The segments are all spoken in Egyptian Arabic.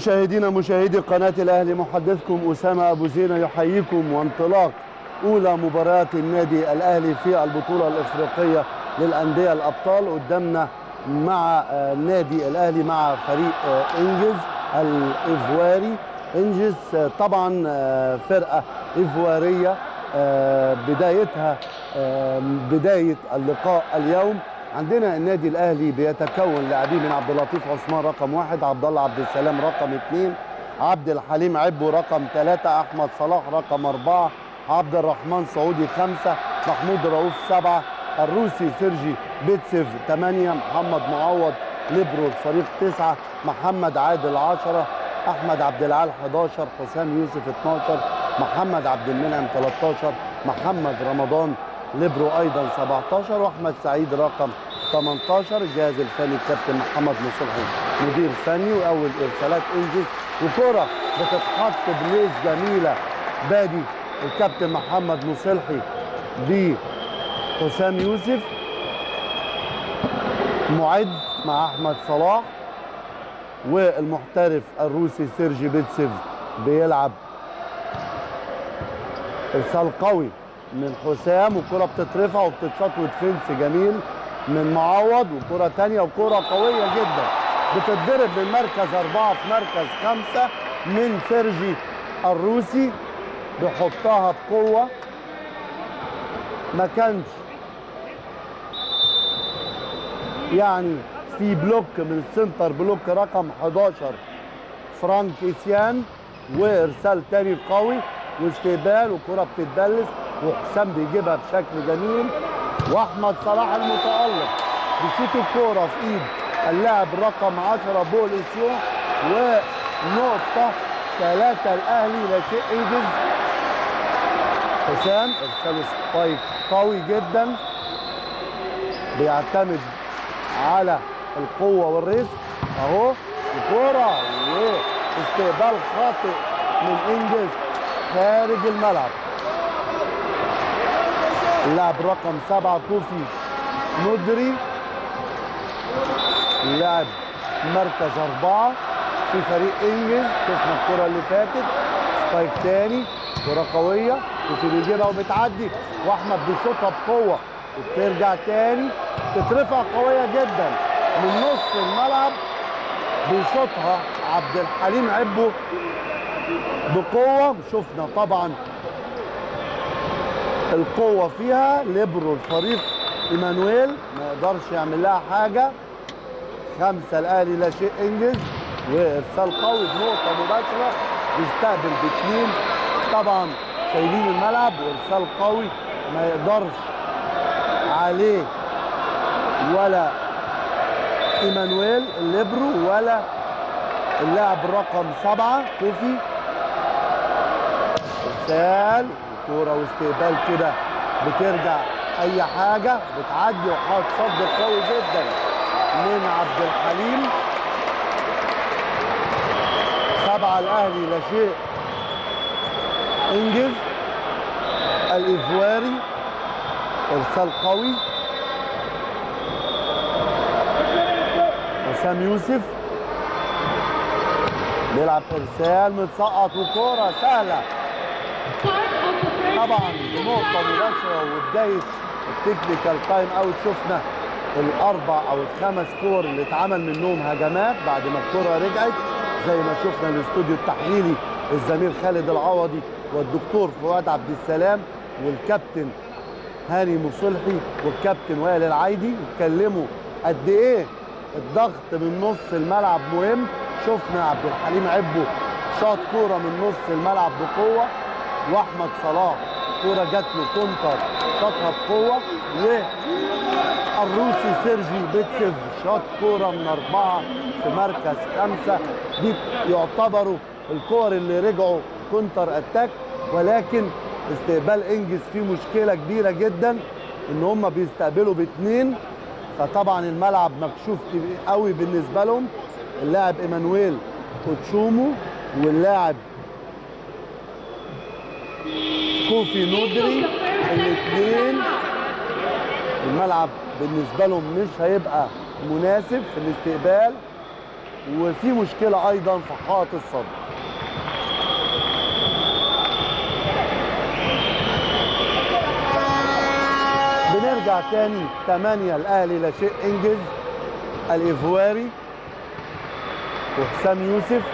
مشاهدينا مشاهدي قناة الأهلي محدثكم أسامة أبو زينة يحييكم وانطلاق أولى مباريات النادي الأهلي في البطولة الإفريقية للأندية الأبطال قدامنا مع آه، النادي الأهلي مع فريق آه، إنجز الإيفواري إنجز آه، طبعا آه، فرقة إيفوارية آه، بدايتها آه، بداية اللقاء اليوم عندنا النادي الاهلي بيتكون لاعبين من عبد اللطيف عثمان رقم واحد عبد الله عبد السلام رقم اثنين عبد الحليم عبو رقم ثلاثة أحمد صلاح رقم أربعة عبد الرحمن سعودي خمسة محمود رؤوف سبعة الروسي سيرجي بيتسيف ثمانية محمد معوض ليبرو الفريق تسعة محمد عادل عشرة أحمد عبد العال 11 حسام يوسف 12 محمد عبد المنعم 13 محمد رمضان ليبرو ايضا 17 واحمد سعيد رقم 18 الجهاز الفني الكابتن محمد مصلحي مدير فني واول ارسالات انجز وكره بتتحط بليز جميله بادي الكابتن محمد مصلحي بحسام يوسف معد مع احمد صلاح والمحترف الروسي سيرجي بيتسيف بيلعب ارسال قوي من حسام وكرة بتترفع وبتتشاط وتفنس جميل من معوض وكرة تانية وكرة قوية جدا بتتضرب من مركز أربعة في مركز خمسة من سيرجي الروسي بيحطها بقوة ما كانش يعني في بلوك من السنتر بلوك رقم 11 فرانك اسيان وارسال تاني قوي واستقبال وكرة بتتدلس وحسام بيجيبها بشكل جميل واحمد صلاح المتالق بيشوط الكوره في ايد اللاعب رقم 10 بول اسيو ونقطه ثلاثه الاهلي لا شيء انجز حسام ارسال سبايك قوي جدا بيعتمد على القوه والريسك اهو الكوره واستقبال خاطئ من انجز خارج الملعب اللاعب رقم سبعة كوفي ندري اللاعب مركز أربعة في فريق إنجز شفنا الكرة اللي فاتت سبايك تاني كرة قوية كوفي بيجيبها وبتعدي وأحمد بيشوطها بقوة وبترجع تاني تترفع قوية جدا من نص الملعب بيشوطها عبد الحليم عبو بقوة شفنا طبعا القوة فيها ليبرو الفريق ايمانويل ما يقدرش يعمل لها حاجة خمسة الاهلي لا شيء انجز وارسال قوي بنقطة مباشرة بيستقبل باثنين طبعا شايلين الملعب وارسال قوي ما يقدرش عليه ولا ايمانويل الليبرو ولا اللاعب رقم سبعة كوفي ارسال كوره واستقبال كده بترجع اي حاجه بتعدي وحاط صد قوي جدا من عبد الحليم سبعه الاهلي لا شيء انجز الايفواري ارسال قوي حسام يوسف بيلعب ارسال متسقط وكوره سهله طبعا بنقطه مباشره وبدايه التكنيكال تايم اوت شفنا الاربع او الخمس كور اللي اتعمل منهم هجمات بعد ما الكره رجعت زي ما شفنا الاستوديو التحليلي الزميل خالد العوضي والدكتور فؤاد عبد السلام والكابتن هاني مصلحي والكابتن وائل العايدي اتكلموا قد ايه الضغط من نص الملعب مهم شفنا عبد الحليم عبو شاط كوره من نص الملعب بقوه واحمد صلاح كوره جات له كونتر شاطها بقوه والروسي سيرجي بيتسيف شاط كوره من اربعه في مركز خمسه دي يعتبروا الكور اللي رجعوا كونتر اتاك ولكن استقبال انجز فيه مشكله كبيره جدا ان هم بيستقبلوا باثنين فطبعا الملعب مكشوف قوي بالنسبه لهم اللاعب ايمانويل كوتشومو واللاعب كوفي نودري الاثنين الملعب بالنسبه لهم مش هيبقى مناسب في الاستقبال وفي مشكله ايضا في حائط الصد بنرجع تاني 8 الاهلي لا شيء انجز الايفواري وحسام يوسف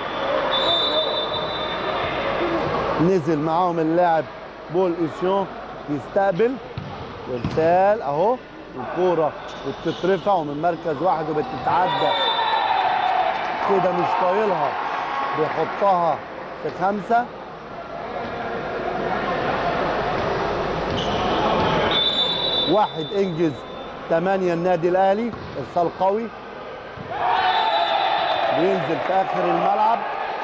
نزل معاهم اللاعب بول ايسيون يستقبل وارسال اهو الكوره وبتترفع ومن مركز واحد وبتتعدى كده مش طايلها بيحطها في خمسه واحد انجز ثمانية النادي الاهلي ارسال قوي بينزل في اخر الملعب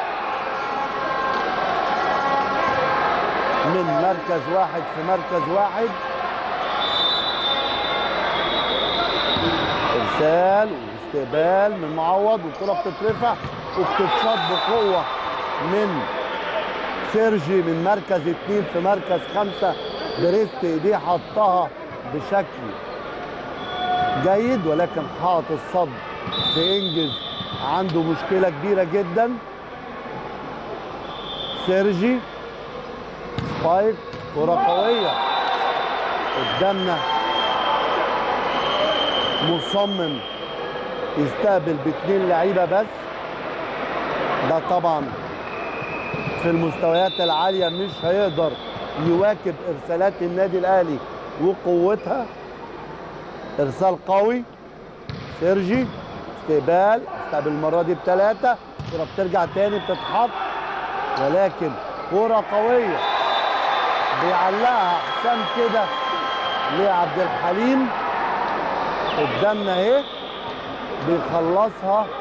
من مركز واحد في مركز واحد ارسال واستقبال من معوض والكره بتترفع وبتتشاط بقوه من سيرجي من مركز اتنين في مركز خمسه بريست ايديه حطها بشكل جيد ولكن حاط الصد في انجز عنده مشكله كبيره جدا سيرجي سبايك كره قويه قدامنا مصمم يستقبل باثنين لعيبه بس ده طبعا في المستويات العاليه مش هيقدر يواكب ارسالات النادي الاهلي وقوتها ارسال قوي سيرجي استقبال استقبل المره دي بثلاثه كره بترجع تاني بتتحط ولكن كره قويه بيعلقها حسام كده لعبد الحليم قدامنا اهي بيخلصها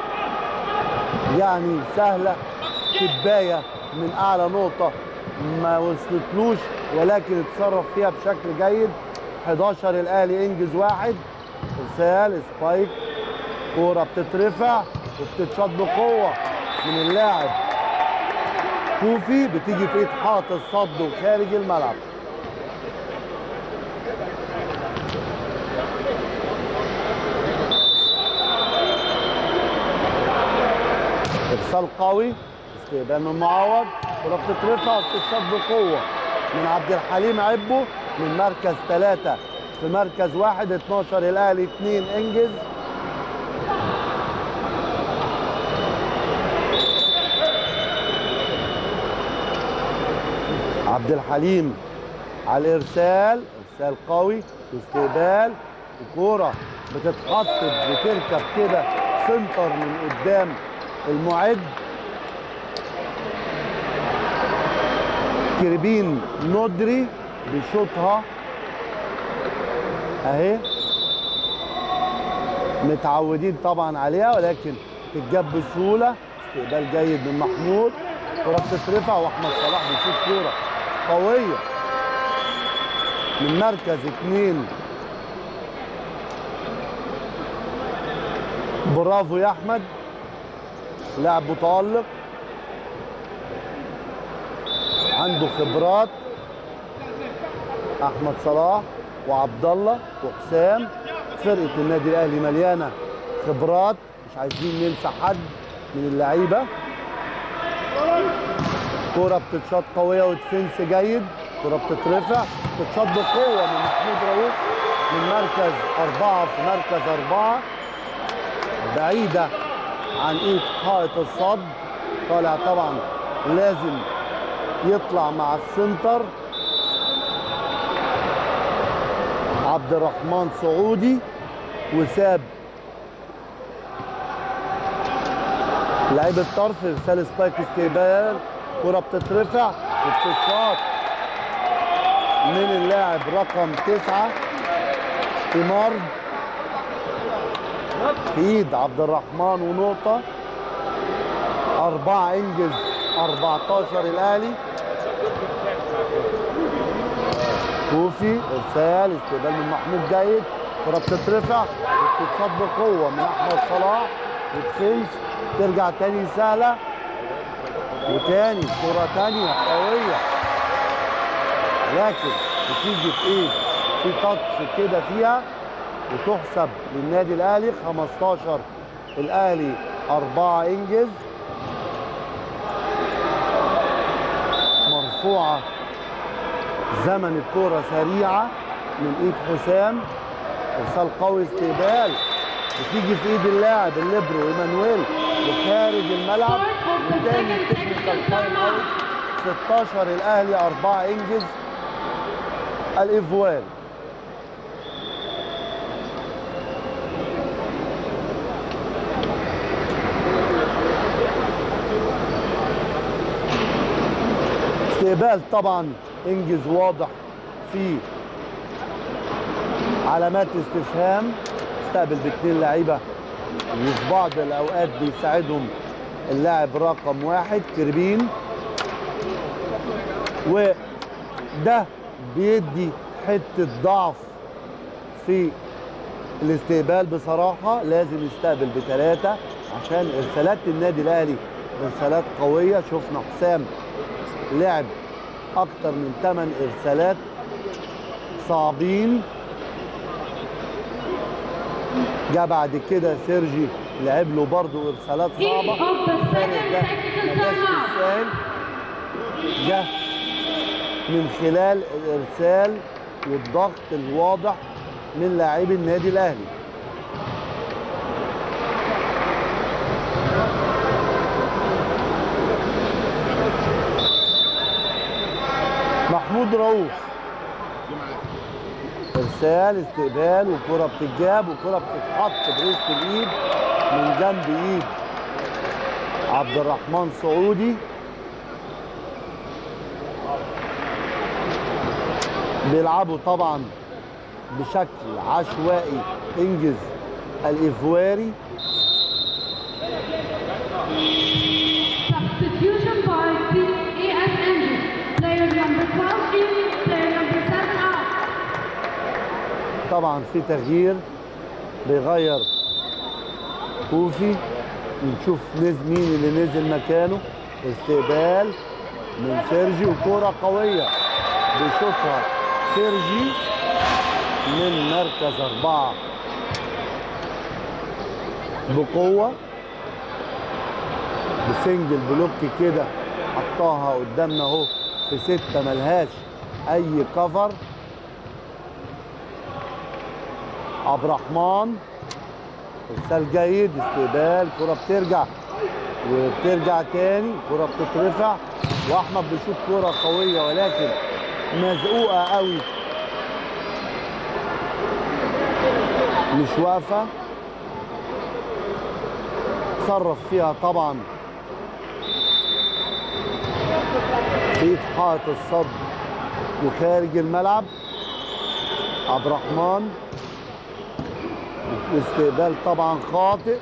يعني سهله كبايه من اعلى نقطه ما وصلتلوش ولكن اتصرف فيها بشكل جيد 11 الاهلي انجز واحد ارسال سبايك كوره بتترفع وبتتشاط بقوه من اللاعب كوفي بتيجي في ايد حاط الصد وخارج الملعب ارسال قوي استقبال من معوض كره بتترفع وبتتصد بقوه من عبد الحليم عبو من مركز ثلاثة في مركز واحد 12 الاهلي 2 انجز عبد الحليم على الارسال ارسال قوي واستقبال الكوره بتتحط بتركب كده سنتر من قدام المعد كربين ندري بيشوطها اهي متعودين طبعا عليها ولكن تتجاب بسهوله استقبال جيد من محمود كره بتترفع واحمد صلاح بيشوط كوره قويه من مركز اتنين برافو يا احمد لاعب متالق عنده خبرات احمد صلاح وعبد الله وحسام فرقه النادي الاهلي مليانه خبرات مش عايزين ننسى حد من اللعيبه كرة بتتشاط قوية وديفنس جيد كرة بتترفع بتتشاط بقوة من محمود رؤوف من مركز أربعة في مركز أربعة بعيدة عن إيد حائط الصد طالع طبعا لازم يطلع مع السنتر عبد الرحمن سعودي وساب لعيب الطرف ارسال سبايك استقبال كرة بتترفع وبتتشاط من اللاعب رقم تسعة إمارد في ايد عبد الرحمن ونقطة أربعة إنجز 14 الأهلي كوفي إرسال استقبال من محمود جيد كرة بتترفع وبتتصد بقوة من أحمد صلاح وتفنس ترجع تاني سهلة وتاني كرة تانية قوية لكن بتيجي في ايد في تاتش كده فيها وتحسب للنادي الاهلي 15 الاهلي أربعة إنجز مرفوعة زمن الكرة سريعة من إيد حسام إرسال قوي استقبال بتيجي في إيد اللاعب الليبرو إيمانويل وخارج الملعب وتاني تكنيكال تايم أوت 16 الأهلي أربعة إنجز الإفوال استقبال طبعا انجز واضح في علامات استفهام استقبل باثنين لعيبه وفي بعض الاوقات بيساعدهم اللاعب رقم واحد كربين وده بيدي حته ضعف في الاستقبال بصراحه لازم يستقبل بثلاثه عشان ارسالات النادي الاهلي ارسالات قويه شفنا حسام لعب اكتر من 8 ارسالات صعبين جه بعد كده سيرجي لعب له برضه ارسالات صعبه الفارق ده ما جاش بالسهل جه من خلال الارسال والضغط الواضح من لاعبي النادي الاهلي محمود رؤوف ارسال استقبال وكره بتتجاب وكره بتتحط بريست الايد من جنب ايد عبد الرحمن سعودي بيلعبوا طبعا بشكل عشوائي انجز الافواري Substitution by AS Engine. Player number 12 in, player number 7 out. طبعا في تغيير بيغير كوفي نشوف نز مين اللي نزل مكانه استقبال من سيرجي وكرة قوية بيشوطها سيرجي من مركز أربعة بقوة بسنجل بلوك كده حطاها قدامنا اهو في ستة ملهاش أي كفر عبد الرحمن ارسال جيد استقبال كرة بترجع وبترجع تاني كرة بتترفع واحمد بيشوط كرة قوية ولكن مزقوقة قوي مش واقفة صرف فيها طبعا في حائط الصد وخارج الملعب عبد الرحمن الاستقبال طبعا خاطئ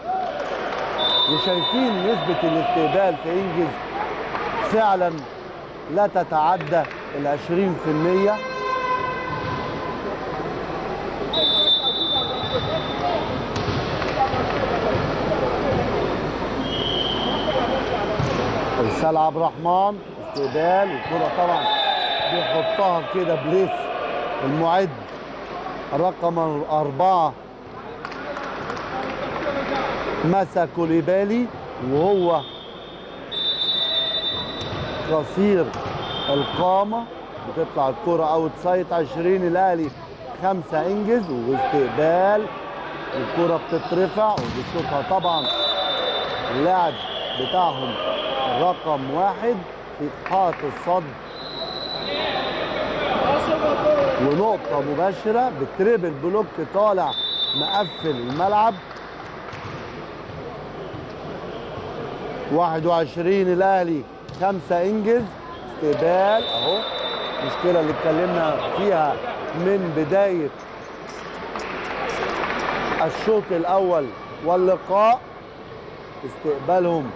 وشايفين نسبة الاستقبال في انجز فعلا لا تتعدى العشرين في المية ارسال عبد الرحمن استقبال والكرة طبعا بيحطها كده بليس المعد رقم أربعة مسا كوليبالي وهو قصير القامة بتطلع الكرة اوت سايد 20 الاهلي خمسة انجز واستقبال الكرة بتترفع وبيشوطها طبعا اللاعب بتاعهم رقم واحد في حائط الصد ونقطة مباشرة بتريبل بلوك طالع مقفل الملعب 21 الاهلي خمسة انجز استقبال اهو المشكلة اللي اتكلمنا فيها من بداية الشوط الاول واللقاء استقبالهم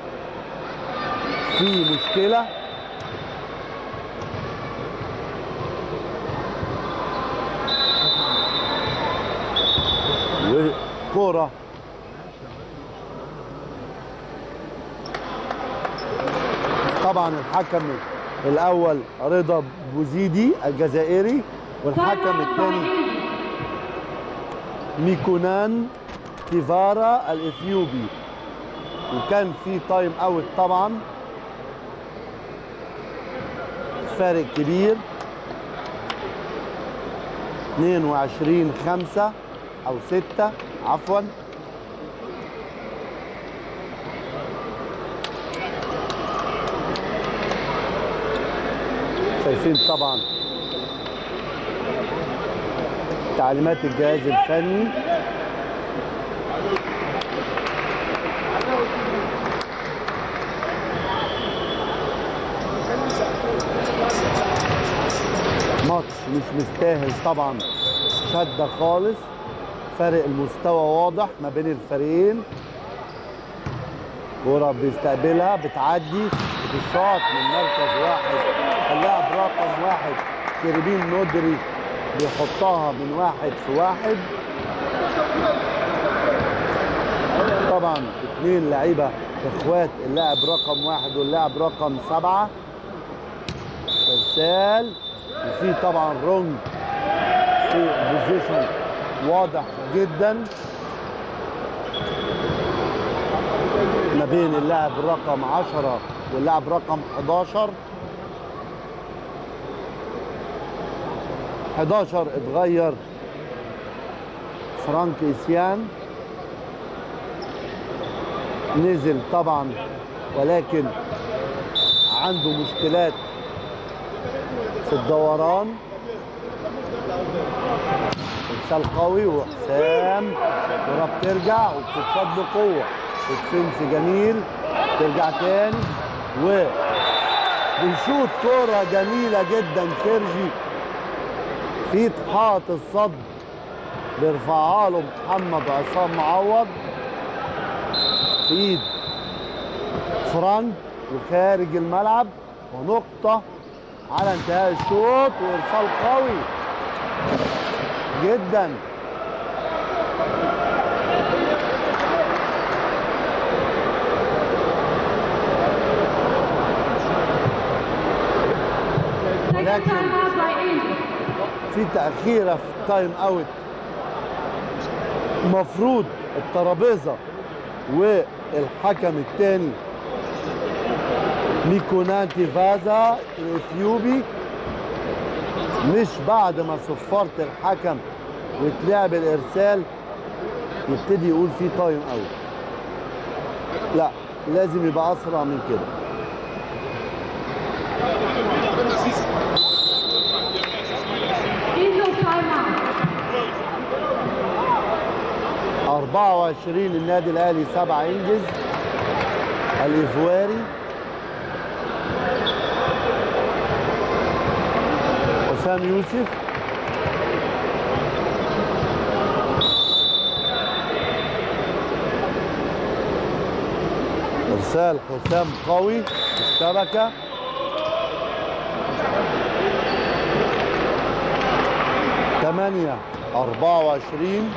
في مشكلة وكرة طبعا الحكم الاول رضا بوزيدي الجزائري والحكم الثاني ميكونان تيفارا الاثيوبي وكان في تايم اوت طبعا فارق كبير 22 5 او 6 عفوا شايفين طبعا تعليمات الجهاز الفني ماتش مش مستاهل طبعا شده خالص فرق المستوى واضح ما بين الفريقين كرة بيستقبلها بتعدي بتشاط من مركز واحد اللاعب رقم واحد كريمين ندري بيحطها من واحد في واحد طبعا اثنين لعيبه اخوات اللاعب رقم واحد واللاعب رقم سبعه ارسال وفي طبعا رونج في بوزيشن واضح جدا ما بين اللاعب رقم 10 واللاعب رقم 11 11 اتغير فرانك اسيان نزل طبعا ولكن عنده مشكلات في الدوران ارسال قوي وحسام كرة بترجع وبتتشد بقوة وتفنس جميل ترجع تاني و بيشوط كرة جميلة جدا سيرجي في حائط الصد بيرفعها له محمد عصام معوض في ايد فرانك وخارج الملعب ونقطة على انتهاء الشوط وارسال قوي جدا Second ولكن- time out by Angel. في تأخيرة في التايم اوت المفروض الترابيزة والحكم الثاني ميكونانتي فازا الاثيوبي مش بعد ما صفرت الحكم وتلعب الارسال يبتدي يقول في تايم اوت لا لازم يبقى اسرع من كده Angel timeout. 24 النادي الاهلي 7 انجز الايفواري حسام يوسف ارسال حسام قوي في الشبكه ثمانية أربعة وعشرين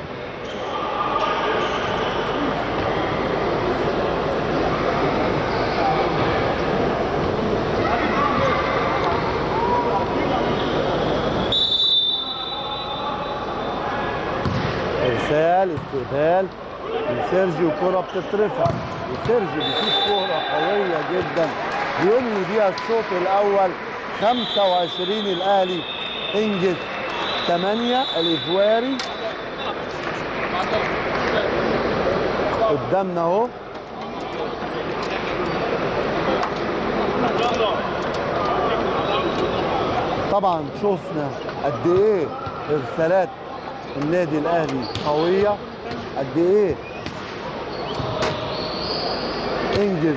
ارسال استقبال من سيرجي وكرة بتترفع وسيرجي بيشوف كرة قوية جدا بينهي بيها الشوط الأول 25 الأهلي انجز 8 الإفواري قدامنا اهو طبعا شفنا قد ايه ارسالات النادي الاهلي قويه قد ايه انجز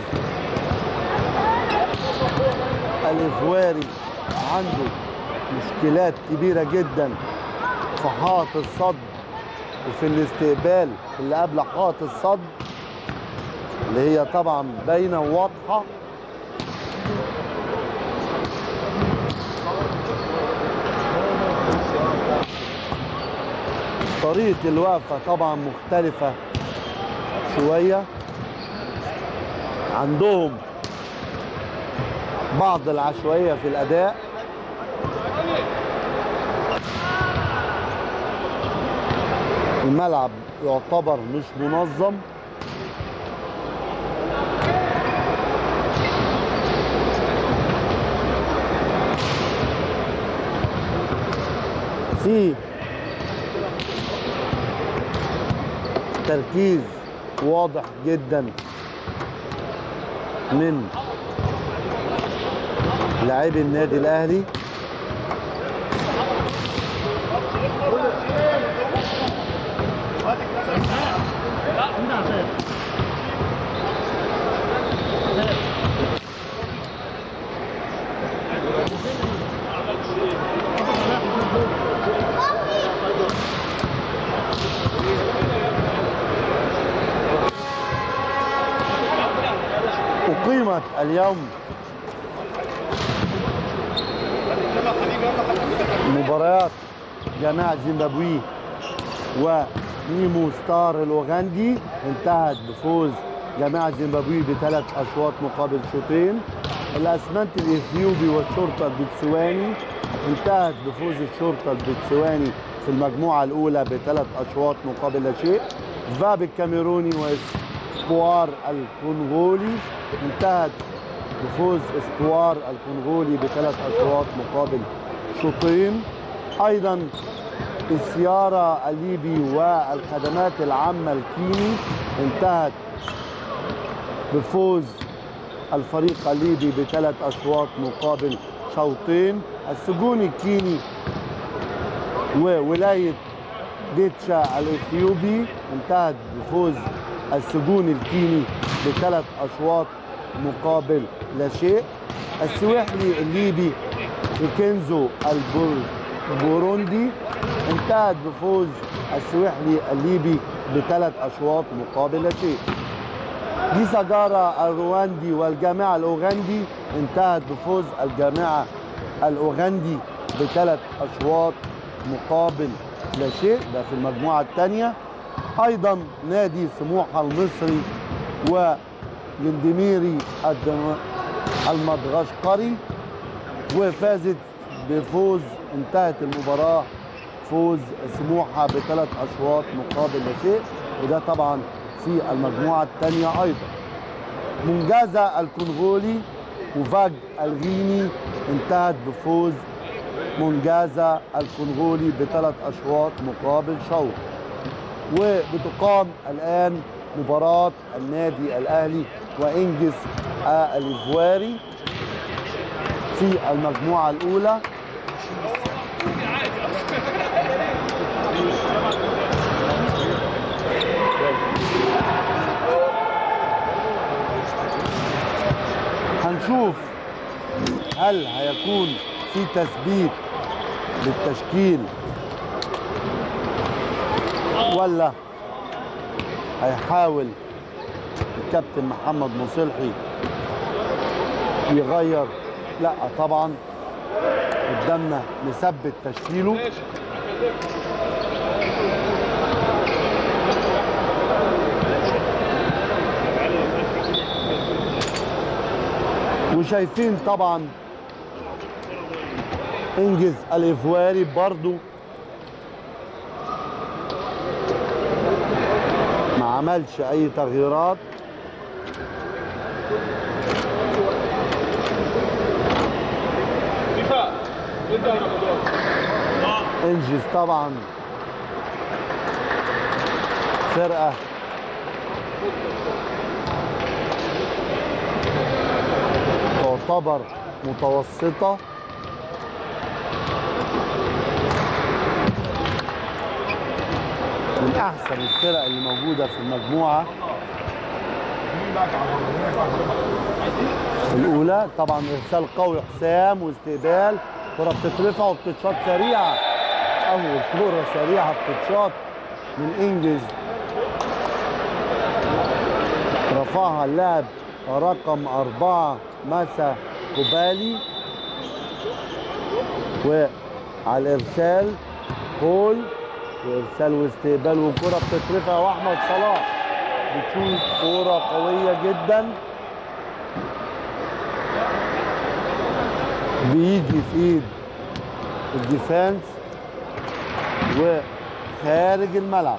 الافواري عنده مشكلات كبيره جدا في حائط الصد وفي الاستقبال اللي قبل حائط الصد اللي هي طبعا باينه وواضحه طريقة الوقفة طبعا مختلفة شوية عندهم بعض العشوائية في الأداء الملعب يعتبر مش منظم في تركيز واضح جدا من لاعبي النادي الاهلي أقيمت اليوم مباريات جامعة زيمبابوي ونيمو ستار الأوغندي انتهت بفوز جامعة زيمبابوي بثلاث أشواط مقابل شوطين الأسمنت الإثيوبي والشرطة البتسواني انتهت بفوز الشرطة البتسواني في المجموعة الأولى بثلاث أشواط مقابل لا شيء فاب الكاميروني واسبوار الكونغولي انتهت بفوز اسبوار الكونغولي بثلاث اشواط مقابل شوطين ايضا السيارة الليبي والخدمات العامة الكيني انتهت بفوز الفريق الليبي بثلاث اشواط مقابل شوطين السجون الكيني وولاية ديتشا الاثيوبي انتهت بفوز السجون الكيني بثلاث اشواط مقابل لا شيء السواحلي الليبي الكنزو البوروندي انتهت بفوز السواحلي الليبي بثلاث اشواط مقابل لا شيء دي سجارة الرواندي والجامعة الأوغندي انتهت بفوز الجامعة الأوغندي بثلاث أشواط مقابل لا شيء ده في المجموعة الثانية أيضا نادي سموحة المصري وجندميري الدم- المدغشقري وفازت بفوز انتهت المباراة فوز سموحة بثلاث أشواط مقابل لا شيء وده طبعا في المجموعة الثانية أيضا منجازة الكونغولي وفاج الغيني انتهت بفوز منجازة الكونغولي بثلاث أشواط مقابل شوط وبتقام الآن مباراة النادي الأهلي وإنجز الإيفواري في المجموعة الأولى هنشوف هل هيكون في تثبيت للتشكيل ولا هيحاول الكابتن محمد مصلحي يغير لا طبعا قدامنا نثبت تشكيله وشايفين طبعا انجز الايفواري برضو ما عملش اي تغييرات انجز طبعا فرقه تعتبر متوسطه من احسن الفرق اللي موجوده في المجموعه الاولى طبعا ارسال قوي حسام واستقبال كره بتترفع وبتتشاط سريعه اول كره سريعه بتتشاط من انجز رفعها اللاعب رقم أربعة ماسا كوبالي وعلى الإرسال بول وإرسال واستقبال وكرة بتترفع وأحمد صلاح بتشوط كرة قوية جدا بيجي في ايد الديفانس وخارج الملعب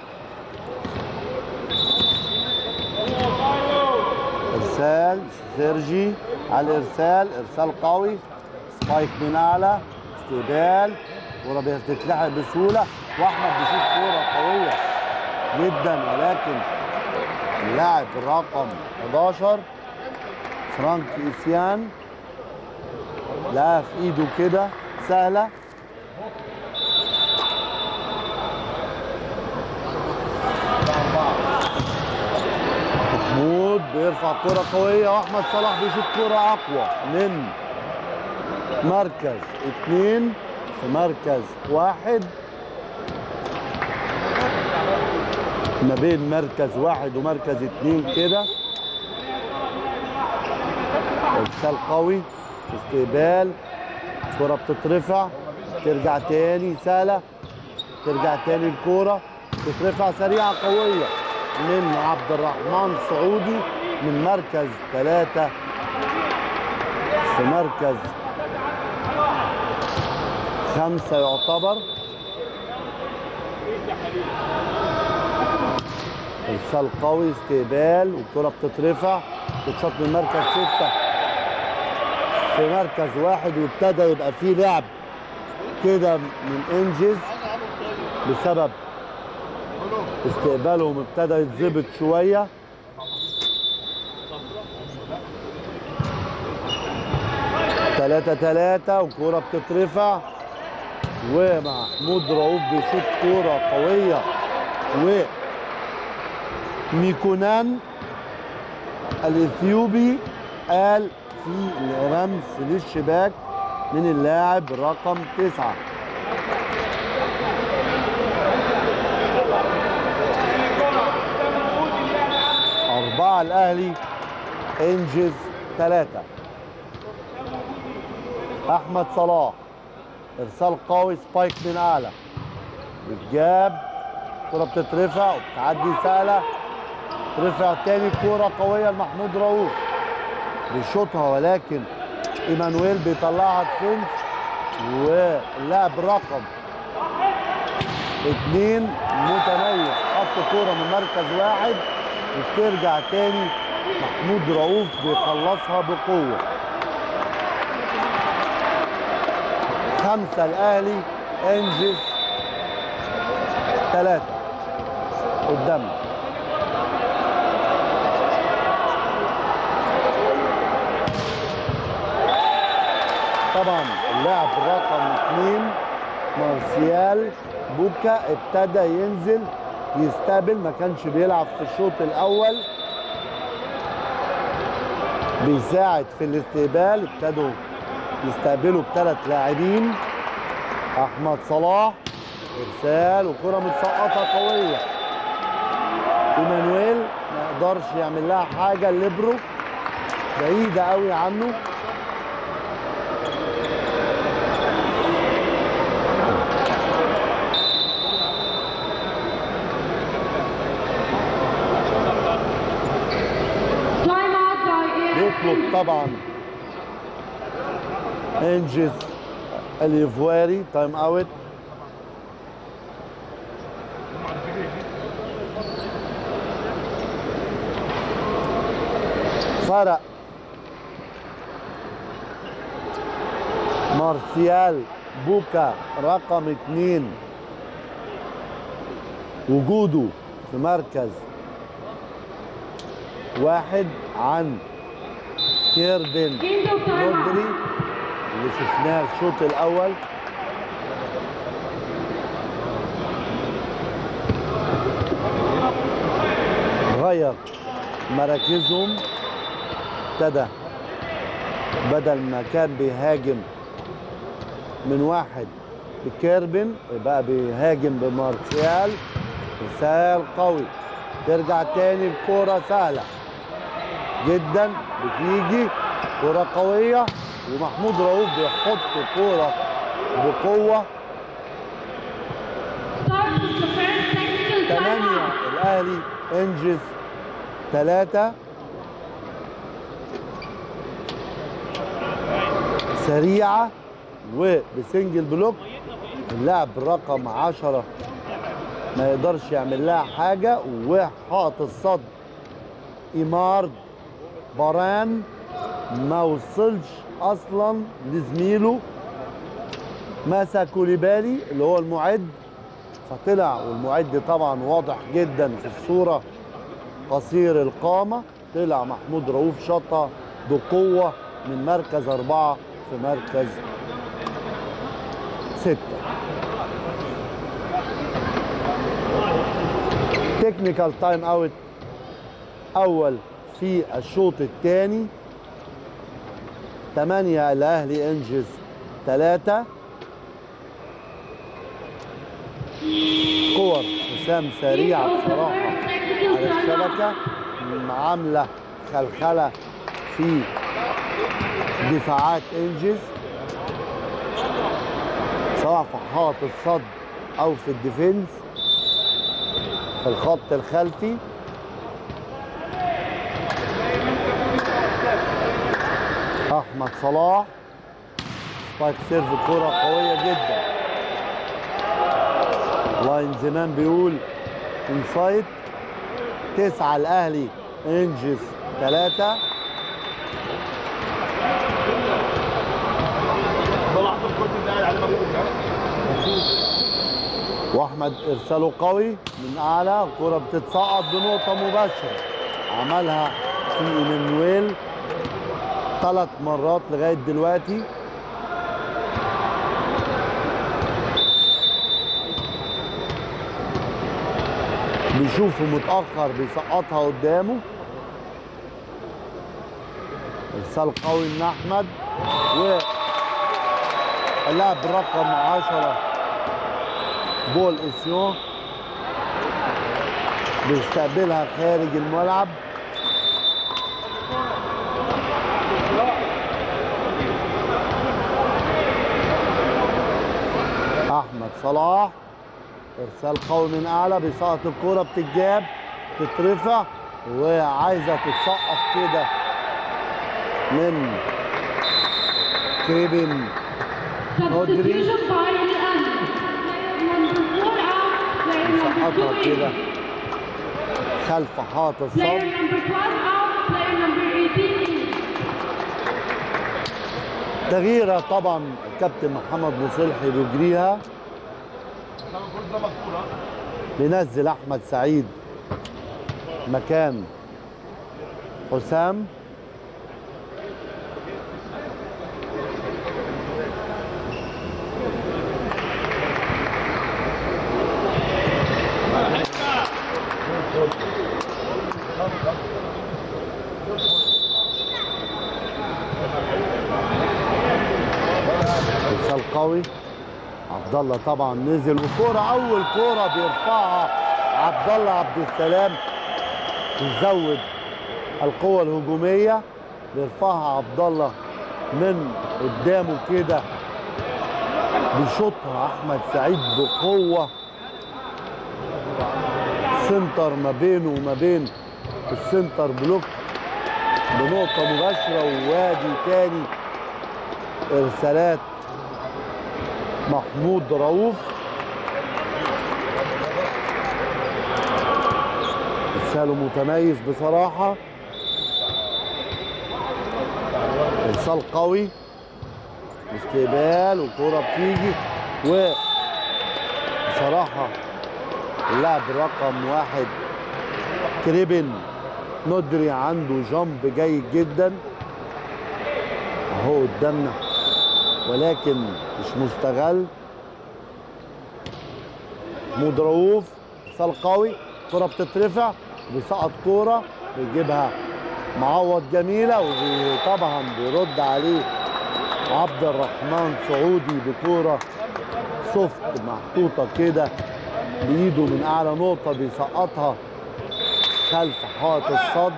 ارسال سيرجي على الارسال ارسال قوي سبايك من اعلى استقبال كوره بتتلعب بسهوله واحمد بيشوف كوره قويه جدا ولكن اللاعب الرقم 11 فرانك إسيان لقى في ايده كده سهله محمود بيرفع كرة قوية واحمد صلاح بيشوط كرة اقوى من مركز اتنين في مركز واحد ما بين مركز واحد ومركز اتنين كده ارسال قوي استقبال كرة بتترفع ترجع تاني سهلة ترجع تاني الكورة تترفع سريعة قوية من عبد الرحمن سعودي من مركز ثلاثة في مركز خمسة يعتبر ارسال قوي استقبال والكرة بتترفع تتشاط من مركز ستة في مركز واحد وابتدى يبقى فيه لعب كده من انجز بسبب استقبالهم ابتدى يتظبط شويه تلاتة تلاتة وكورة بتترفع ومحمود رؤوف بيشوط كورة قوية و ميكونان الاثيوبي قال في رمز للشباك من اللاعب رقم تسعة أربعة الأهلي إنجز ثلاثة أحمد صلاح إرسال قوي سبايك من أعلى بتجاب كرة بتترفع وبتعدي سهلة ترفع تاني كرة قوية لمحمود رؤوف بيشوطها ولكن ايمانويل بيطلعها ديفنس واللاعب رقم اتنين متميز حط كوره من مركز واحد وبترجع تاني محمود رؤوف بيخلصها بقوه خمسه الاهلي انجز ثلاثه قدامنا طبعا اللاعب رقم اثنين مارسيال بوكا ابتدى ينزل يستقبل ما كانش بيلعب في الشوط الاول بيساعد في الاستقبال ابتدوا يستقبلوا بثلاث لاعبين احمد صلاح ارسال وكره متسقطه قويه ايمانويل ما يقدرش يعمل لها حاجه الليبرو بعيده قوي عنه Time out by ESN. يطلب طبعا انجز اليفواري تايم اوت فرق مارسيال بوكا رقم اتنين وجوده في مركز واحد عن كيربن Gindo time مودري out. اللي شفناه الشوط الاول غير مراكزهم ابتدى بدل ما كان بيهاجم من واحد بكيربن بقى بيهاجم بمارسيال رسال قوي ترجع تاني الكرة سهلة جدا بتيجي كرة قوية ومحمود رؤوف بيحط كرة بقوة Start with the first technical time ثمانية out. الأهلي انجز ثلاثة سريعة وبسنجل بلوك اللاعب رقم عشرة ما يقدرش يعمل لها حاجة وحاط الصد إيمار باران ما وصلش أصلا لزميله ماسا كوليبالي اللي هو المعد فطلع والمعد طبعا واضح جدا في الصورة قصير القامة طلع محمود رؤوف شطة بقوة من مركز أربعة في مركز ستة تكنيكال تايم اوت أول في الشوط الثاني 8 الأهلي انجز 3 كور حسام سريعة بصراحة على الشبكة عاملة خلخلة في دفاعات انجز سواء في حائط الصد او في الديفنس في الخط الخلفي احمد صلاح سبايك سيرف كرة قوية جدا لاين زمان بيقول انسايد تسعة الاهلي انجز ثلاثة واحمد ارساله قوي من اعلى الكرة بتتسقط بنقطة مباشرة عملها في ايمانويل ثلاث مرات لغاية دلوقتي بيشوفه متأخر بيسقطها قدامه ارسال قوي من احمد و اللاعب رقم 10 بول اسيون بيستقبلها خارج الملعب احمد صلاح ارسال قوي من اعلى بيسقط الكوره بتتجاب تترفع وعايزه تتسقط كده من كريبن Substitution by the Ahli. Number four out, player number سقطها two كده in. خلف حائط Player الصد number 12 out, player number 18 in. تغييرة طبعا الكابتن محمد مصلحي بيجريها بينزل احمد سعيد مكان حسام ارسال قوي عبد الله طبعا نزل وكوره اول كوره بيرفعها عبد الله عبد السلام يزود القوه الهجوميه بيرفعها عبد الله من قدامه كده بيشوطها احمد سعيد بقوه سنتر ما بينه وما بين السنتر بلوك بنقطه مباشره ووادي تاني ارسالات محمود رؤوف ارساله متميز بصراحه ارسال قوي استقبال وكوره بتيجي و بصراحه اللاعب رقم واحد كريبن ندري عنده جامب جيد جدا اهو قدامنا ولكن مش مستغل محمود رؤوف اتصال قوي كرة بتترفع بيسقط كورة بيجيبها معوض جميلة وطبعا بيرد عليه عبد الرحمن سعودي بكورة سوفت محطوطة كده بإيده من أعلى نقطة بيسقطها خلف حائط الصد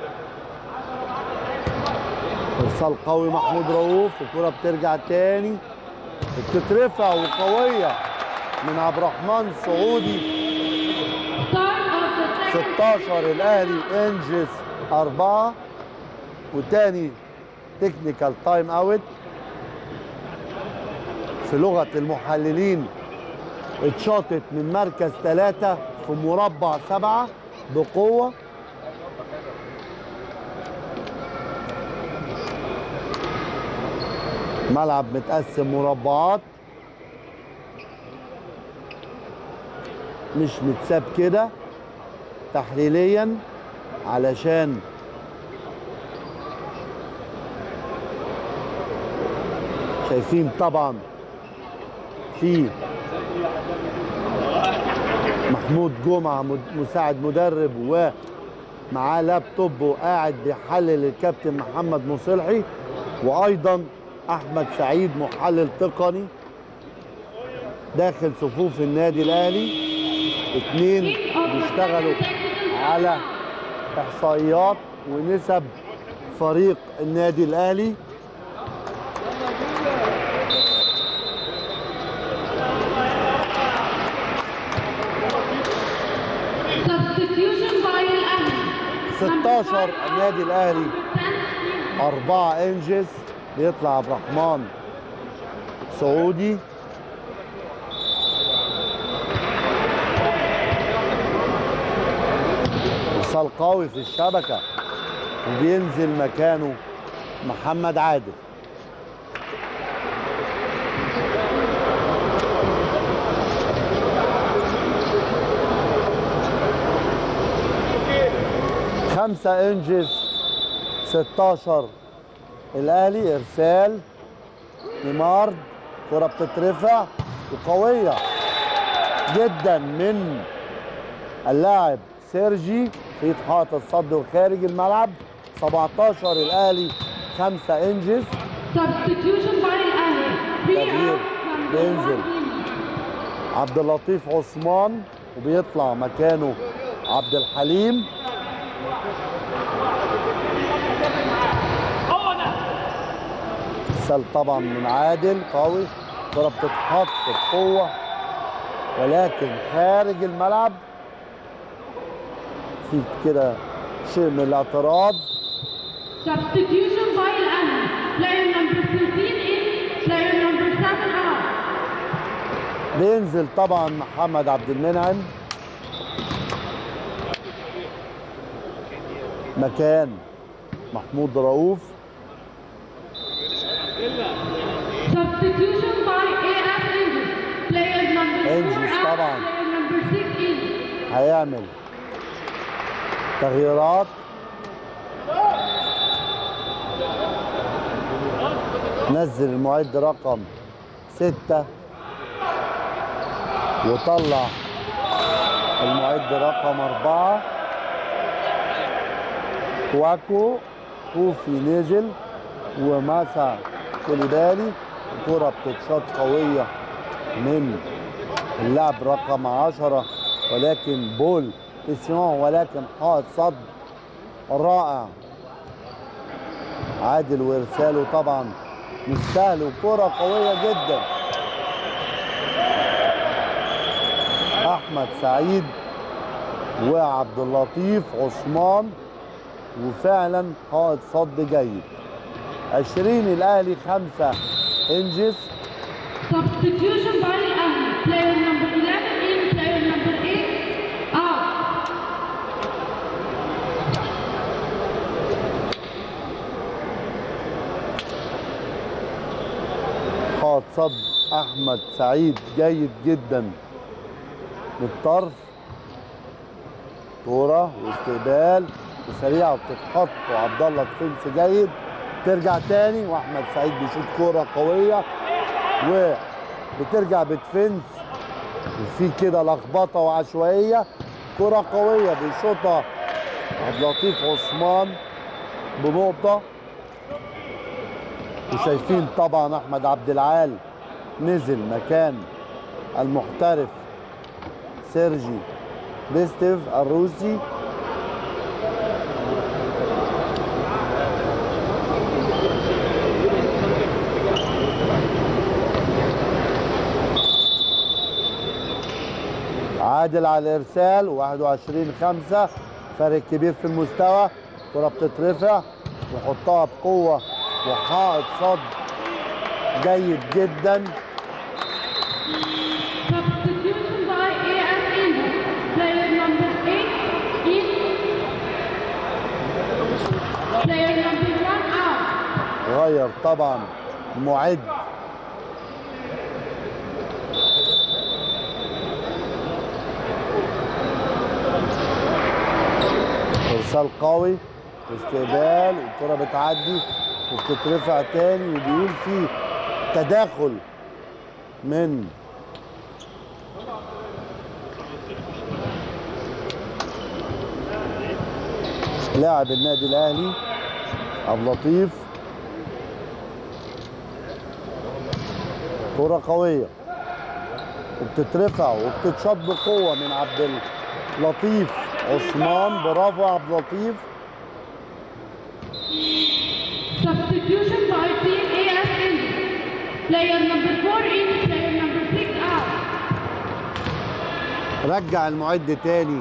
ارسال قوي محمود رؤوف الكرة بترجع تاني بتترفع وقوية من عبد الرحمن سعودي Start of the second 16 الاهلي انجز أربعة وتاني تكنيكال تايم اوت في لغة المحللين اتشاطت من مركز ثلاثة في مربع سبعة بقوة ملعب متقسم مربعات مش متساب كده تحليليا علشان شايفين طبعا في محمود جمعة مد- مساعد مدرب ومعاه لابتوب وقاعد بيحلل الكابتن محمد مصلحي وايضا احمد سعيد محلل تقني داخل صفوف النادي الاهلي اتنين بيشتغلوا على احصائيات ونسب فريق النادي الاهلي Substitution by الأهلي 16 النادي الاهلي أربعة إنجز بيطلع عبد الرحمن سعودي وصال قوي في الشبكة وبينزل مكانه محمد عادل خمسة انجز 16 الاهلي ارسال نيمار كرة بتترفع وقوية جدا من اللاعب سيرجي في حائط الصد وخارج الملعب 17 الاهلي خمسة انجز Substitution by الأهلي Free تغيير. out number بينزل. 14. عبد اللطيف عثمان وبيطلع مكانه عبد الحليم سل طبعا من عادل قوي كرة بتتحط بقوة ولكن خارج الملعب في كده شيء من الاعتراض Substitution by الأهلي Player number 13 in Player number 7 out بينزل طبعا محمد عبد المنعم مكان محمود رؤوف Substitution by AF Angels Player number 4 Angels out طبعاً. Player number 6 in هيعمل تغييرات نزل المعد رقم ستة وطلع المعد رقم أربعة كواكو كوفي نزل ومسا كوليبالي الكرة بتتشاط قوية من اللاعب رقم عشرة ولكن بول اسيون ولكن حائط صد رائع عادل وارساله طبعا مش سهل وكرة قوية جدا احمد سعيد وعبد اللطيف عثمان وفعلا حائط صد جيد 20 الاهلي خمسة انجز Substitution by الأهلي Player number 11 in Player number 8 out حائط صد احمد سعيد جيد جدا من الطرف كوره واستقبال وسريعه وبتتحط وعبد الله ديفنس جيد ترجع تاني واحمد سعيد بيشوط كوره قويه وبترجع بدفنس وفي كده لخبطه وعشوائيه كره قويه بيشوطها عبد اللطيف عثمان بنقطه وشايفين طبعا احمد عبد العال نزل مكان المحترف سيرجي بيستيف الروسي عادل على الارسال 21 5 فرق كبير في المستوى كرة بتترفع ويحطها بقوة وحائط صد جيد جدا Substitution by AF Angels Player number 8 in Player number 1 out غير طبعا معد ارسال قوي استقبال والكره بتعدي وبتترفع تاني وبيقول في تداخل من لاعب النادي الاهلي عبد اللطيف كرة قوية وبتترفع وبتتشط بقوة من عبد اللطيف عثمان برافو يا عبد اللطيف Substitution by team AS India. Player number 4 in, player number 6 out. رجع المعد تاني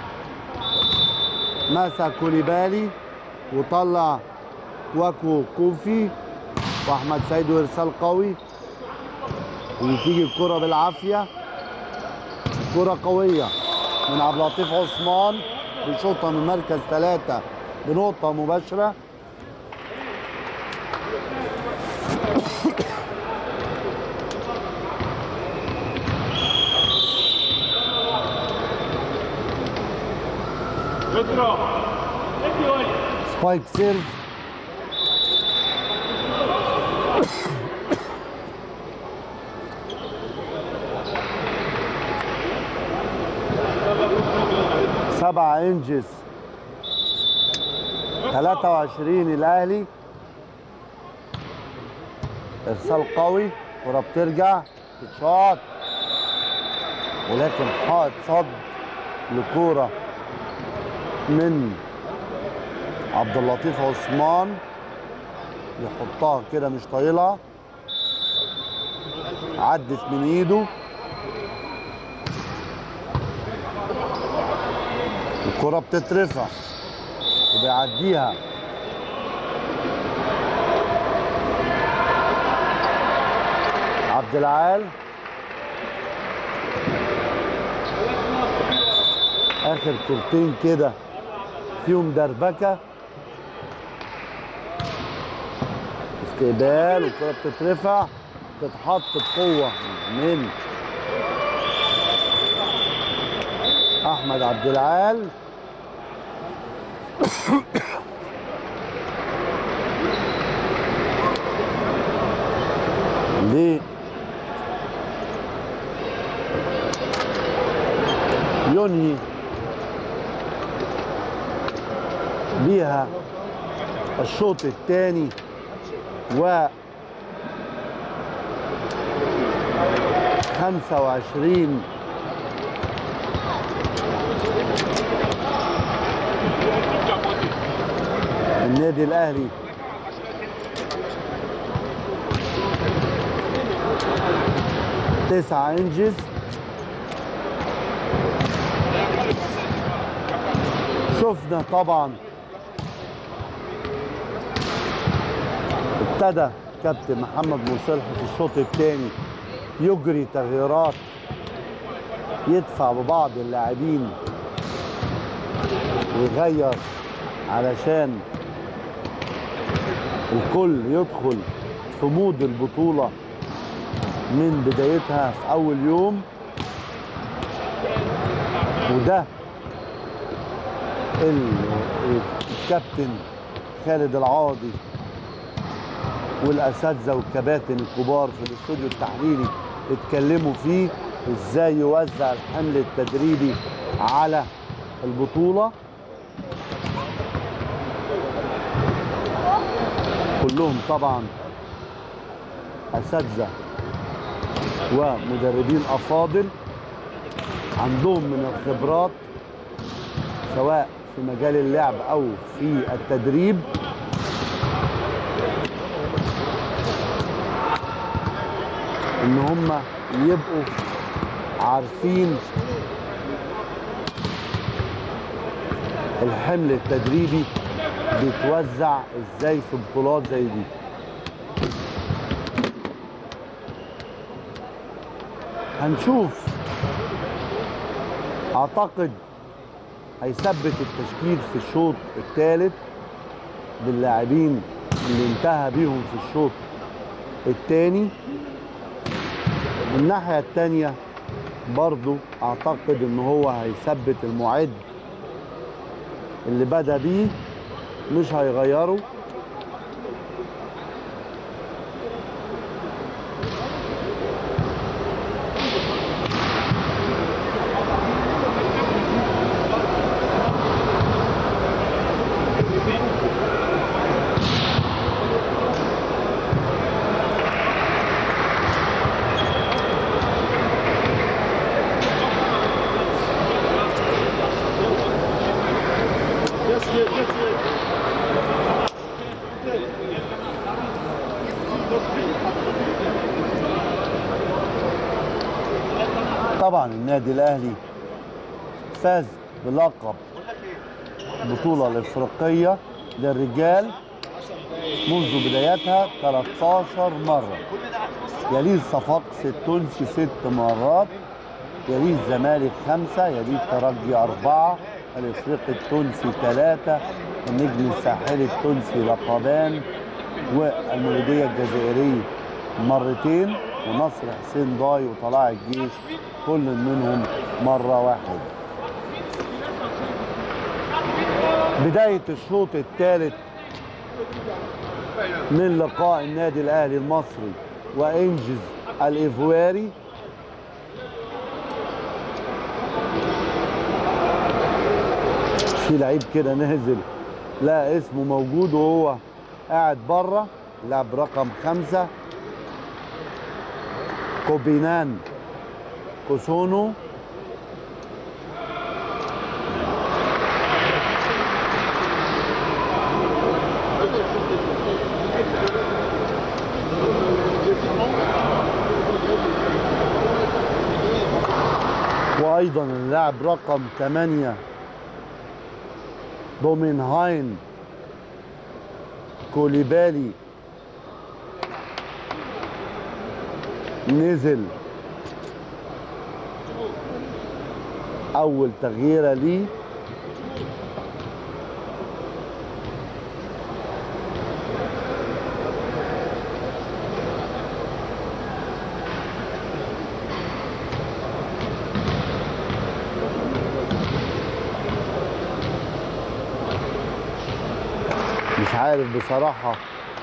مسك كوليبالي وطلع واكو كوفي واحمد سيد وارسال قوي وتيجي الكرة بالعافية كرة قوية من عبد اللطيف عثمان بيشوطها من مركز ثلاثة بنقطة مباشرة سبايك سيرف سبعة انجز 23 الاهلي ارسال قوي كرة بترجع تتشاط ولكن حائط صد لكورة من عبد اللطيف عثمان يحطها كده مش طايلها عدت من ايده الكرة بتترفع وبيعديها عبد العال اخر كورتين كده فيهم دربكه استقبال والكرة بتترفع تتحط بقوة من أحمد عبد العال ليه ينهي بيها الشوط الثاني و 25 النادي الاهلي تسعة انجز شفنا طبعا ابتدى كابتن محمد مصلح في الشوط الثاني يجري تغييرات يدفع ببعض اللاعبين ويغير علشان الكل يدخل في مود البطولة من بدايتها في أول يوم وده ال- الكابتن خالد العاضي والاساتذه والكباتن الكبار في الاستوديو التحليلي اتكلموا فيه ازاي يوزع الحمل التدريبي على البطوله كلهم طبعا اساتذه ومدربين افاضل عندهم من الخبرات سواء في مجال اللعب او في التدريب ان هم يبقوا عارفين الحمل التدريبي بيتوزع ازاي في بطولات زي دي هنشوف اعتقد هيثبت التشكيل في الشوط الثالث باللاعبين اللي انتهى بيهم في الشوط الثاني من الناحية التانية برضو اعتقد ان هو هيثبت المعد اللي بدا بيه مش هيغيره طبعا النادي الاهلي فاز بلقب البطوله الافريقيه للرجال منذ بدايتها 13 مره يليه الصفاقس التونسي ست مرات يليه الزمالك خمسه يليه الترجي اربعه الافريقي التونسي ثلاثه النجم الساحلي التونسي لقبان والمولوديه الجزائري مرتين ونصر حسين ضاي وطلائع الجيش كل منهم مرة واحدة بداية الشوط الثالث من لقاء النادي الأهلي المصري وإنجز الإيفواري في لعيب كده نازل لا اسمه موجود وهو قاعد بره لاعب رقم خمسة كوبينان كوسونو وايضا اللاعب رقم 8 دومينهاين كوليبالي نزل اول تغييره ليه مش عارف بصراحه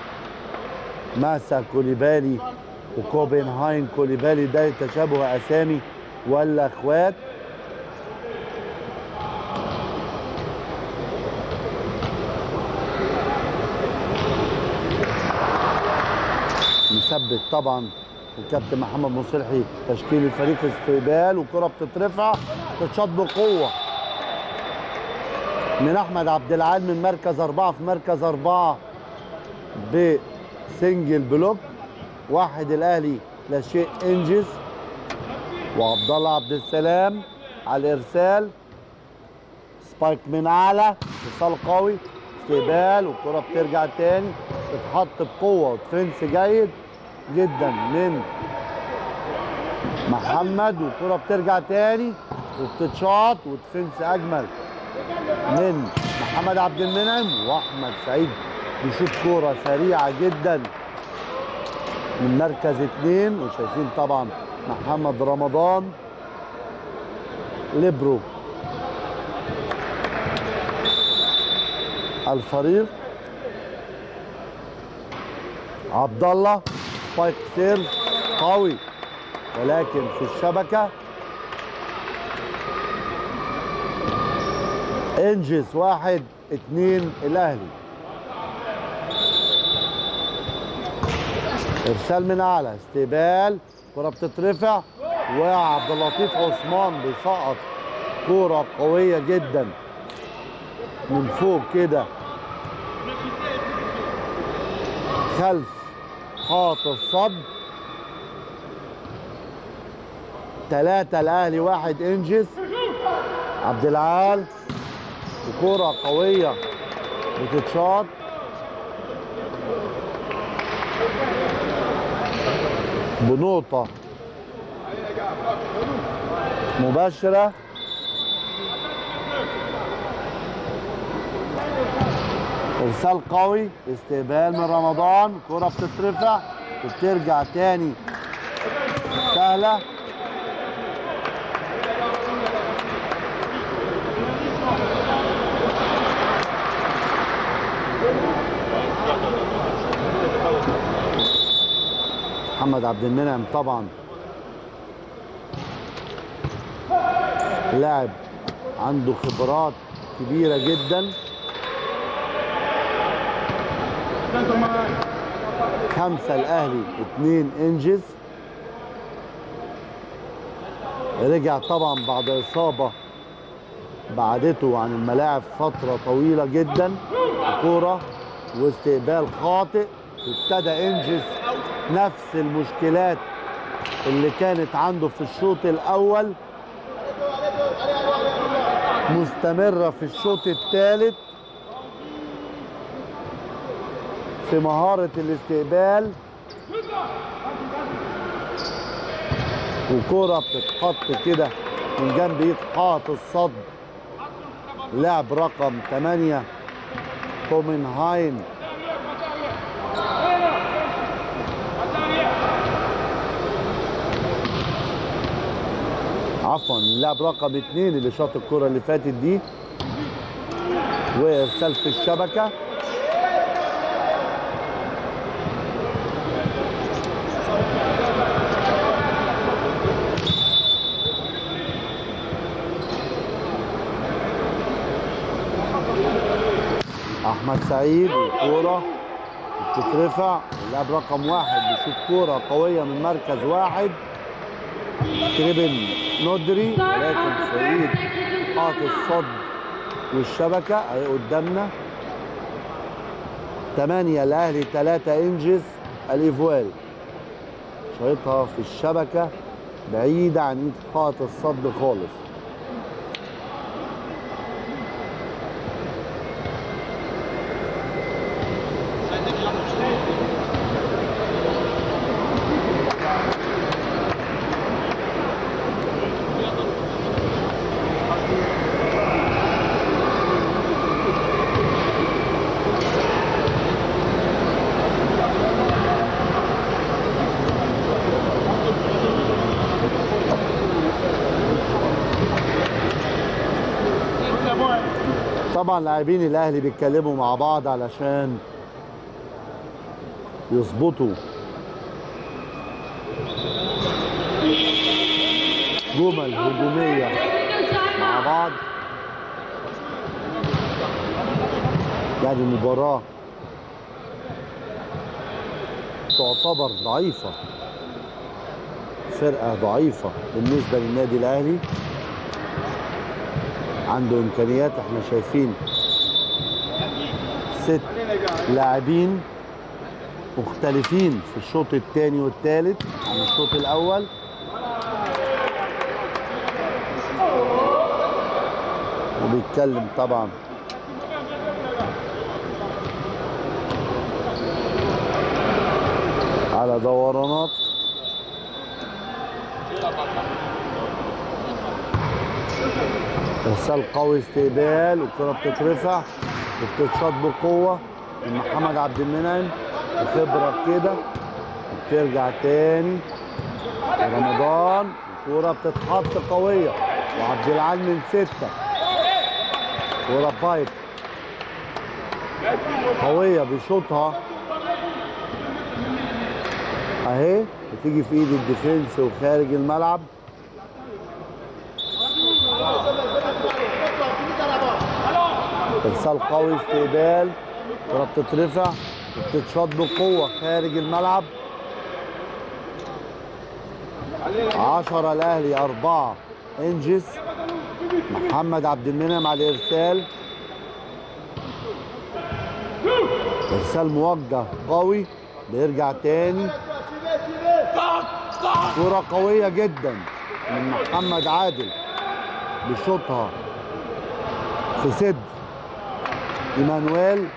ماسا كوليبالي وكوبنهاين كوليبالي ده تشابه اسامي ولا اخوات مثبت طبعا الكابتن محمد مصلحي تشكيل الفريق استقبال والكره بتترفع تتشاط بقوه من احمد عبد العال من مركز اربعه في مركز اربعه بسنجل بلوك واحد الاهلي لا شيء انجز وعبد الله عبد السلام على الارسال سبايك من اعلى اتصال قوي استقبال والكره بترجع تاني تتحط بقوه وديفنس جيد جدا من محمد والكره بترجع تاني وبتتشاط وديفنس اجمل من محمد عبد المنعم واحمد سعيد بيشوط كوره سريعه جدا من مركز اثنين وشايفين طبعا محمد رمضان ليبرو الفريق عبد الله سبايك سيرف قوي ولكن في الشبكه انجز واحد اتنين الاهلي ارسال من اعلى استقبال كرة بتترفع وعبد اللطيف عثمان بيسقط كرة قوية جدا من فوق كده خلف حاط الصد ثلاثة الأهلي واحد إنجز عبد العال وكرة قوية بتتشاط بنقطة مباشرة ارسال قوي استقبال من رمضان كرة بتترفع وبترجع تاني سهلة محمد عبد المنعم طبعا لاعب عنده خبرات كبيرة جدا خمسة الأهلي اتنين إنجز رجع طبعا بعد إصابة بعدته عن الملاعب فترة طويلة جدا كورة واستقبال خاطئ ابتدى إنجز نفس المشكلات اللي كانت عنده في الشوط الأول مستمرة في الشوط الثالث في مهارة الاستقبال وكرة بتتحط كده من جنب ايد حائط الصد لاعب رقم 8 كومنهاين عفوا اللاعب رقم اثنين اللي شاط الكرة اللي فاتت دي وارسال في الشبكة احمد سعيد والكورة بتترفع اللاعب رقم واحد بيشوط كورة قوية من مركز واحد تريبل ندري ولكن سعيد حاط الصد والشبكة اهي قدامنا 8 الاهلي 3 انجز الايفواري شايطها في الشبكة بعيدة عن ايد حاط الصد خالص طبعا لاعبين الاهلي بيتكلموا مع بعض علشان يظبطوا جمل هجوميه مع بعض يعني المباراه تعتبر ضعيفه فرقه ضعيفه بالنسبه للنادي الاهلي عنده امكانيات احنا شايفين ست لاعبين مختلفين في الشوط الثاني والثالث عن الشوط الاول وبيتكلم طبعا على دورانات ارسال قوي استقبال والكره بتترفع وبتتشاط بقوه من محمد عبد المنعم بخبره كده وبترجع تاني رمضان الكوره بتتحط قويه وعبد العال من سته كوره بايب قويه بيشوطها اهي بتيجي في ايد الديفنس وخارج الملعب ارسال قوي استقبال كره بتترفع وبتتشاط بقوه خارج الملعب 10 الاهلي أربعة انجز محمد عبد المنعم على الارسال ارسال موجه قوي بيرجع تاني كرة قوية جدا من محمد عادل بيشوطها في صدر ايمانويل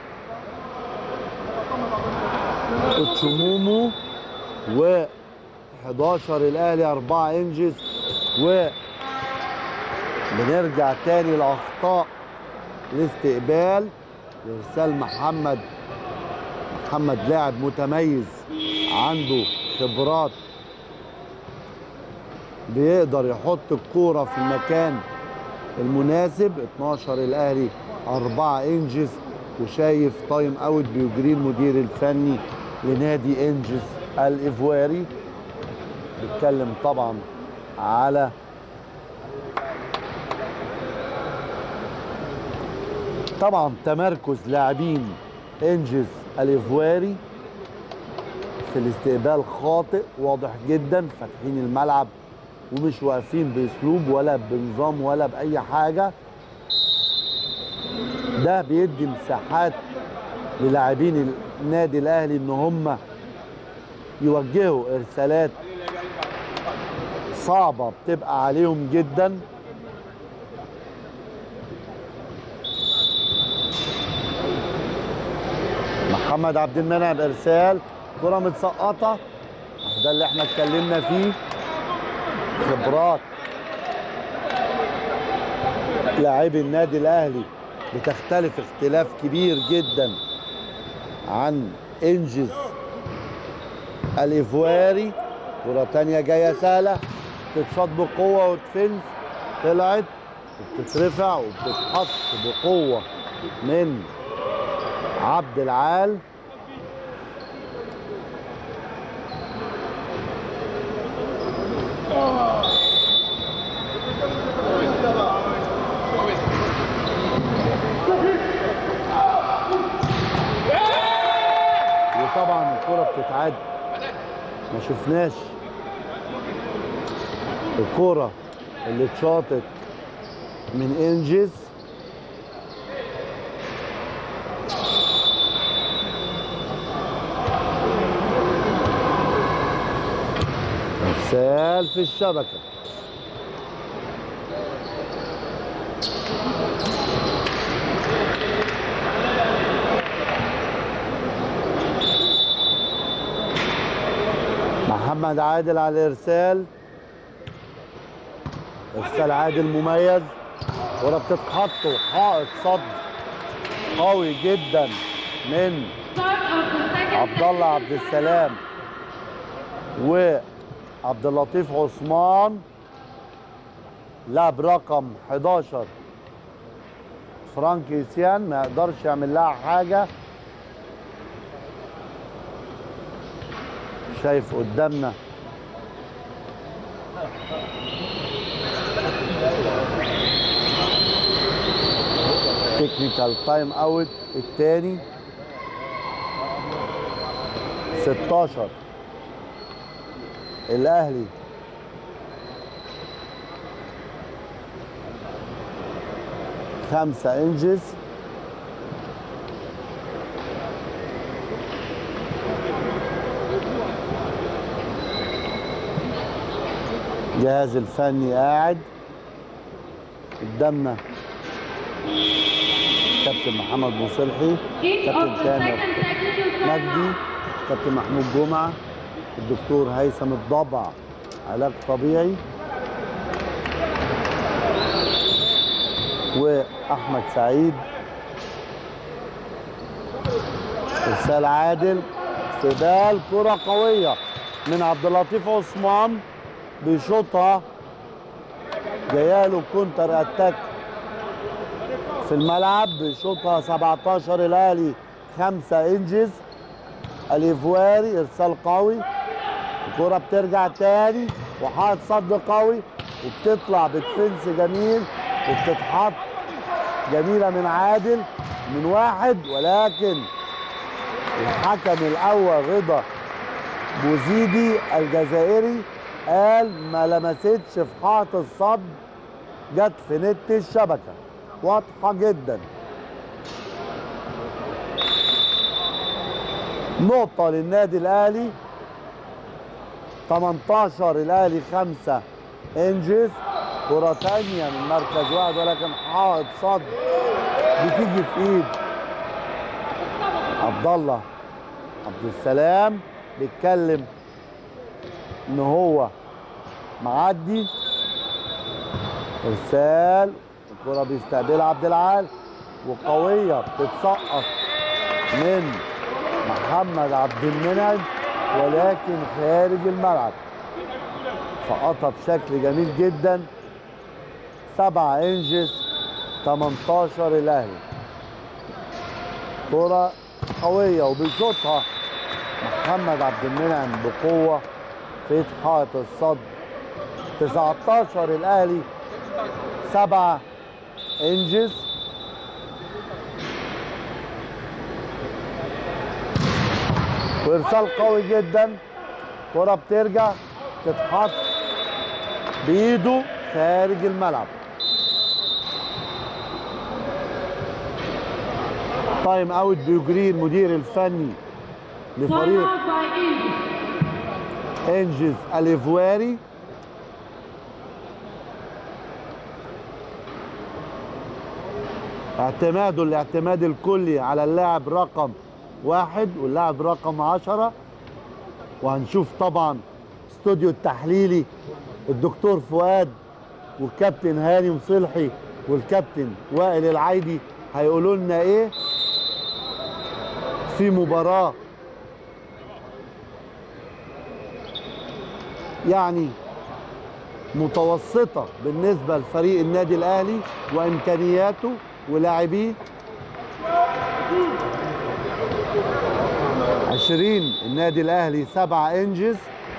اوتشومومو و 11 الاهلي 4 انجز و بنرجع تاني لاخطاء الاستقبال ارسال محمد محمد لاعب متميز عنده خبرات بيقدر يحط الكوره في المكان المناسب 12 الاهلي 4 انجز وشايف تايم اوت بيجريه المدير الفني لنادي انجز الايفواري بيتكلم طبعا على طبعا تمركز لاعبين انجز الايفواري في الاستقبال خاطئ واضح جدا فاتحين الملعب ومش واقفين باسلوب ولا بنظام ولا باي حاجه ده بيدي مساحات للاعبين النادي الاهلي ان هم يوجهوا ارسالات صعبه بتبقى عليهم جدا محمد عبد المنعم ارسال كره متسقطه ده اللي احنا اتكلمنا فيه خبرات لاعبي النادي الاهلي بتختلف اختلاف كبير جدا عن انجز الايفواري كره تانية جايه سهله تتشاط بقوه وتفنس طلعت وبتترفع وبتتحط بقوه من عبد العال وطبعا الكرة بتتعاد ما شفناش الكرة اللي اتشاطت من انجز ارسال في الشبكه محمد عادل على الارسال ارسال عادل مميز كرة بتتحط وحائط صد قوي جدا من Start of the second عبد الله عبد السلام وعبد اللطيف عثمان لاعب رقم 11 فرانكي سيان ما يقدرش يعمل لها حاجه شايف قدامنا تكنيكال تايم اوت الثاني 16 الاهلي خمسة انجز الجهاز الفني قاعد قدامنا كابتن محمد مصلحي Kick كابتن of the تامر second technical مجدي timeout. كابتن محمود جمعة الدكتور هيثم الضبع علاج طبيعي واحمد سعيد ارسال عادل استقبال كرة قوية من عبد اللطيف عثمان بيشوطها جاياله كونتر اتاك في الملعب بيشوطها 17 الاهلي 5 انجز اليفواري ارسال قوي الكرة بترجع تاني وحاط صد قوي وبتطلع بتفنس جميل وبتتحط جميلة من عادل من واحد ولكن الحكم الأول رضا بوزيدي الجزائري قال ما لمستش في حائط الصد جت في نت الشبكة واضحة جدا نقطة للنادي الأهلي 18 الأهلي 5 إنجز كرة تانية من مركز واحد ولكن حائط صد بتيجي في إيد عبد الله عبد السلام بيتكلم إن هو معدي إرسال الكرة بيستقبلها عبد العال وقوية بتتسقط من محمد عبد المنعم ولكن خارج الملعب سقطها بشكل جميل جدا سبعة انجز 18 الاهلي كرة قوية وبيشوطها محمد عبد المنعم بقوة في حائط الصد 19 الأهلي سبعة انجز وارسال قوي جدا كرة بترجع تتحط بايده خارج الملعب تايم اوت بيجريه المدير الفني Time لفريق out by Indy. انجز اليفواري اعتماده الاعتماد الكلي على اللاعب رقم واحد واللاعب رقم عشرة وهنشوف طبعا استوديو التحليلي الدكتور فؤاد والكابتن هاني مصلحي والكابتن وائل العيدي هيقولوا لنا ايه في مباراه يعني متوسطة بالنسبة لفريق النادي الأهلي وإمكانياته ولاعبيه 20 النادي الأهلي سبعة إنجز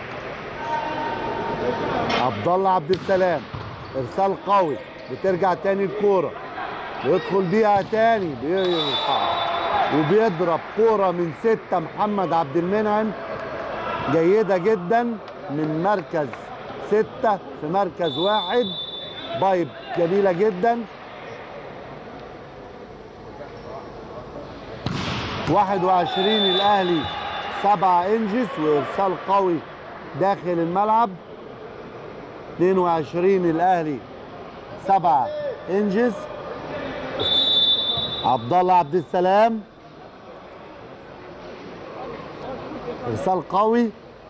عبد الله عبد السلام إرسال قوي بترجع تاني الكورة ويدخل بيها تاني بيرفع وبيضرب كورة من ستة محمد عبد المنعم جيدة جدا من مركز ستة في مركز واحد بايب جميلة جدا واحد وعشرين الأهلي سبعة إنجز وإرسال قوي داخل الملعب 22 الأهلي سبعة إنجز عبد الله عبد السلام ارسال قوي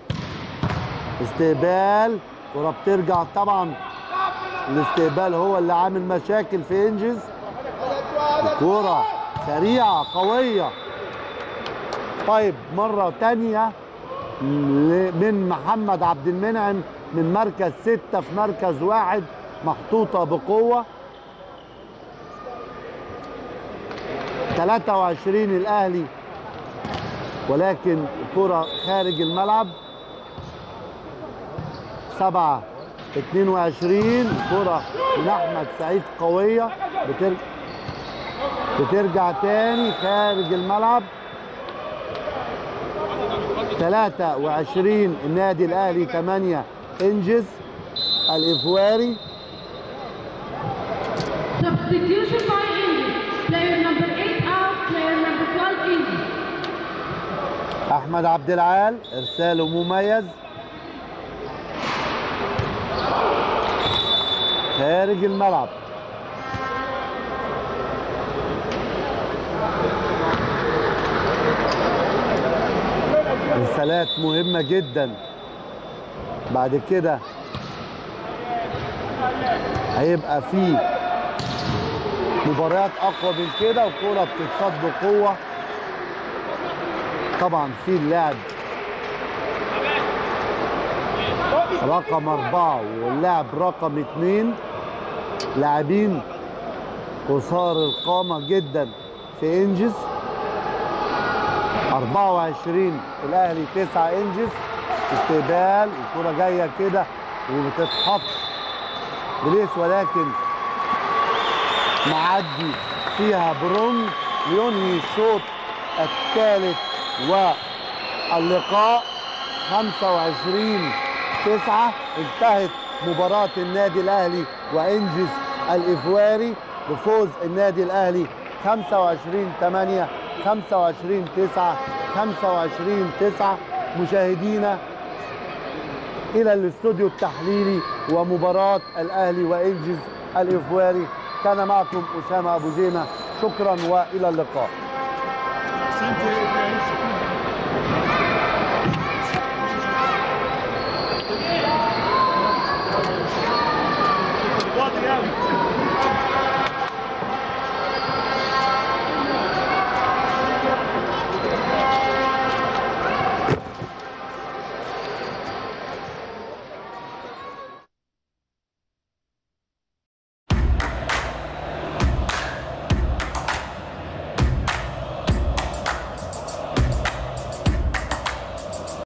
استقبال كرة بترجع طبعا الاستقبال هو اللي عامل مشاكل في انجز الكرة سريعة قوية طيب مرة تانية ل- من محمد عبد المنعم من مركز ستة في مركز واحد محطوطة بقوة 23 الأهلي ولكن الكرة خارج الملعب سبعة 22 كرة من أحمد سعيد قوية بترجع بترجع تاني خارج الملعب 23 النادي الأهلي 8 إنجز الإفواري Substitution by Indy. Player number 8 out, player number 12 Indy. أحمد عبد العال إرساله مميز خارج الملعب رسالات مهمة جدا بعد كده هيبقى في مباريات أقوى من كده وكرة بتتصد بقوة طبعا في اللاعب رقم أربعة واللاعب رقم اتنين لاعبين قصار القامة جدا في انجز 24 الاهلي 9 انجز استقبال الكرة جاية كده وبتتحط بليس ولكن معدي فيها برونج لينهي الشوط الثالث واللقاء 25 9 انتهت مباراة النادي الأهلي وإنجز الإفواري بفوز النادي الأهلي 25 8 25 9 25 9 مشاهدينا إلى الاستوديو التحليلي ومباراة الأهلي وإنجز الإفواري كان معكم أسامة أبو زينة شكرا وإلى اللقاء Thank you.